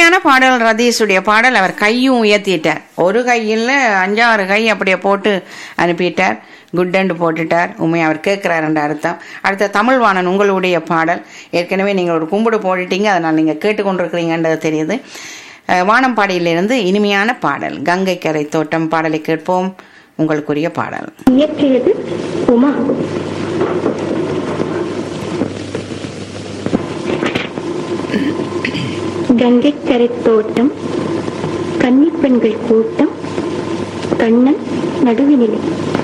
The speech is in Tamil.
அருமையான பாடல் ரதீஷுடைய பாடல் அவர் கையும் உயர்த்திட்டார் ஒரு கையில் அஞ்சாறு கை அப்படியே போட்டு அனுப்பிட்டார் குட்டண்டு போட்டுட்டார் உண்மை அவர் கேட்குறாருன்ற அர்த்தம் அடுத்த தமிழ்வாணன் உங்களுடைய பாடல் ஏற்கனவே நீங்கள் ஒரு கும்பிடு போட்டுட்டீங்க அதனால் நீங்கள் கேட்டுக்கொண்டிருக்கிறீங்கன்றது தெரியுது அஹ், வானம்பாடியிலிருந்து இனிமையான பாடல் கங்கை கரை தோட்டம் பாடலை கேட்போம் உங்களுக்குரிய பாடல் இயற்றியது உமா கங்கை கரை தோட்டம் கன்னிப்பெண்கள் கூட்டம் கண்ணன் நடுவினிலை